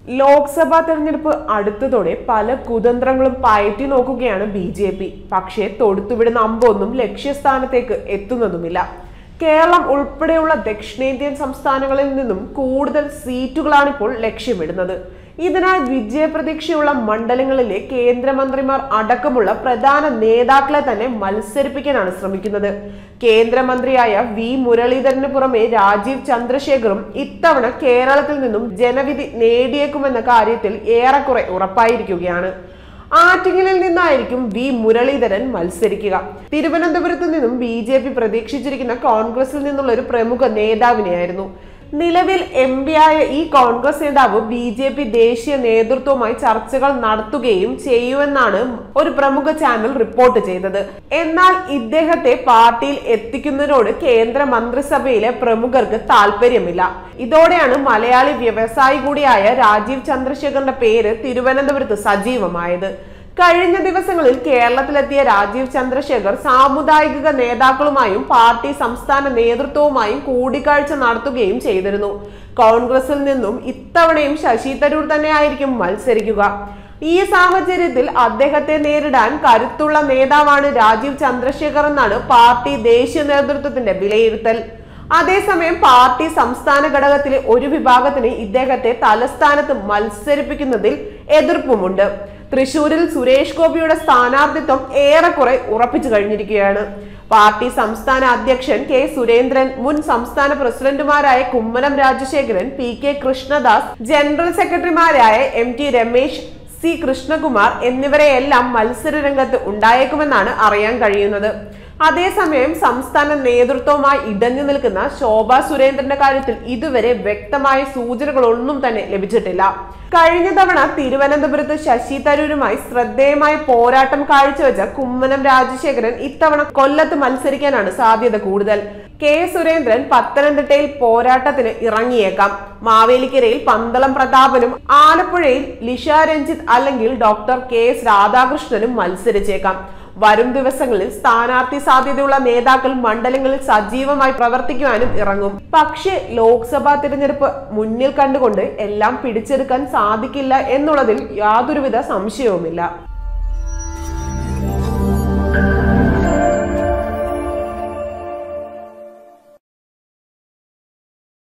ലോക്സഭാ തെരഞ്ഞെടുപ്പ് അടുത്തതോടെ പല കുതന്ത്രങ്ങളും പയറ്റി നോക്കുകയാണ് ബി ജെ പി പക്ഷേ തൊടുത്തുവിടുന്ന അമ്പൊന്നും ലക്ഷ്യസ്ഥാനത്തേക്ക് എത്തുന്നതുമില്ല കേരളം ഉൾപ്പെടെയുള്ള ദക്ഷിണേന്ത്യൻ സംസ്ഥാനങ്ങളിൽ നിന്നും കൂടുതൽ സീറ്റുകളാണ് ഇപ്പോൾ ലക്ഷ്യമിടുന്നത് ഇതിനാൽ വിജയപ്രതീക്ഷയുള്ള മണ്ഡലങ്ങളിലെ കേന്ദ്രമന്ത്രിമാർ അടക്കമുള്ള പ്രധാന നേതാക്കളെ തന്നെ മത്സരിപ്പിക്കാനാണ് ശ്രമിക്കുന്നത് കേന്ദ്രമന്ത്രിയായ വി മുരളീധരന് പുറമെ രാജീവ് ചന്ദ്രശേഖറും ഇത്തവണ കേരളത്തിൽ നിന്നും ജനവിധി നേടിയേക്കുമെന്ന കാര്യത്തിൽ ഏറെക്കുറെ ഉറപ്പായിരിക്കുകയാണ് ആറ്റിങ്ങലിൽ നിന്നായിരിക്കും വി മുരളീധരൻ മത്സരിക്കുക തിരുവനന്തപുരത്ത് നിന്നും ബി ജെ പി പ്രതീക്ഷിച്ചിരിക്കുന്ന കോൺഗ്രസിൽ നിന്നുള്ള ഒരു പ്രമുഖ നേതാവിനെയായിരുന്നു നിലവിൽ എം ആയ ഈ കോൺഗ്രസ് നേതാവ് ബി ജെ പി ദേശീയ നേതൃത്വവുമായി ചർച്ചകൾ നടത്തുകയും ചെയ്യുമെന്നാണ് ഒരു പ്രമുഖ ചാനൽ റിപ്പോർട്ട് ചെയ്തത് എന്നാൽ ഇദ്ദേഹത്തെ പാർട്ടിയിൽ എത്തിക്കുന്നതിനോട് കേന്ദ്ര മന്ത്രിസഭയിലെ പ്രമുഖർക്ക് താല്പര്യമില്ല ഇതോടെയാണ് മലയാളി വ്യവസായി കൂടിയായ രാജീവ് ചന്ദ്രശേഖറിന്റെ പേര് തിരുവനന്തപുരത്ത് സജീവമായത് കഴിഞ്ഞ ദിവസങ്ങളിൽ കേരളത്തിലെത്തിയ രാജീവ് ചന്ദ്രശേഖർ സാമുദായിക നേതാക്കളുമായും പാർട്ടി സംസ്ഥാന നേതൃത്വവുമായും കൂടിക്കാഴ്ച നടത്തുകയും ചെയ്തിരുന്നു കോൺഗ്രസിൽ നിന്നും ഇത്തവണയും ശശി തരൂർ തന്നെയായിരിക്കും മത്സരിക്കുക ഈ സാഹചര്യത്തിൽ അദ്ദേഹത്തെ നേരിടാൻ കരുത്തുള്ള നേതാവാണ് രാജീവ് ചന്ദ്രശേഖർ എന്നാണ് പാർട്ടി ദേശീയ നേതൃത്വത്തിന്റെ വിലയിരുത്തൽ അതേസമയം പാർട്ടി സംസ്ഥാന ഘടകത്തിലെ ഒരു വിഭാഗത്തിന് ഇദ്ദേഹത്തെ തലസ്ഥാനത്ത് മത്സരിപ്പിക്കുന്നതിൽ എതിർപ്പുമുണ്ട് തൃശൂരിൽ സുരേഷ് ഗോപിയുടെ സ്ഥാനാർത്ഥിത്വം ഏറെക്കുറെ ഉറപ്പിച്ചു കഴിഞ്ഞിരിക്കുകയാണ് പാർട്ടി സംസ്ഥാന അധ്യക്ഷൻ കെ സുരേന്ദ്രൻ മുൻ സംസ്ഥാന പ്രസിഡന്റുമാരായ Kummanam Rajasekharan P K Krishnadas general സെക്രട്ടറിമാരായ M T Ramesh C Krishnakumar എന്നിവരെയെല്ലാം മത്സര രംഗത്ത് ഉണ്ടായേക്കുമെന്നാണ് അറിയാൻ കഴിയുന്നത് അതേസമയം സംസ്ഥാന നേതൃത്വവുമായി ഇടഞ്ഞു നിൽക്കുന്ന ശോഭ സുരേന്ദ്രന്റെ കാര്യത്തിൽ ഇതുവരെ വ്യക്തമായ സൂചനകളൊന്നും തന്നെ ലഭിച്ചിട്ടില്ല കഴിഞ്ഞ തവണ തിരുവനന്തപുരത്ത് ശശി തരൂരുമായി ശ്രദ്ധേയമായ പോരാട്ടം കാഴ്ചവെച്ച കുമ്മനം രാജശേഖരൻ ഇത്തവണ കൊല്ലത്ത് മത്സരിക്കാനാണ് സാധ്യത കൂടുതൽ കെ സുരേന്ദ്രൻ പത്തനംതിട്ടയിൽ പോരാട്ടത്തിന് ഇറങ്ങിയേക്കാം മാവേലിക്കരയിൽ പന്തളം പ്രതാപനും ആലപ്പുഴയിൽ ലിഷ രഞ്ജിത്ത് അല്ലെങ്കിൽ ഡോക്ടർ കെ എസ് രാധാകൃഷ്ണനും മത്സരിച്ചേക്കാം വരും ദിവസങ്ങളിൽ സ്ഥാനാർത്ഥി സാധ്യതയുള്ള നേതാക്കൾ മണ്ഡലങ്ങളിൽ സജീവമായി പ്രവർത്തിക്കുവാനും ഇറങ്ങും പക്ഷേ ലോക്സഭാ തിരഞ്ഞെടുപ്പ് മുന്നിൽ കണ്ടുകൊണ്ട് എല്ലാം പിടിച്ചെടുക്കാൻ സാധിക്കില്ല എന്നുള്ളതിൽ യാതൊരുവിധ സംശയവുമില്ല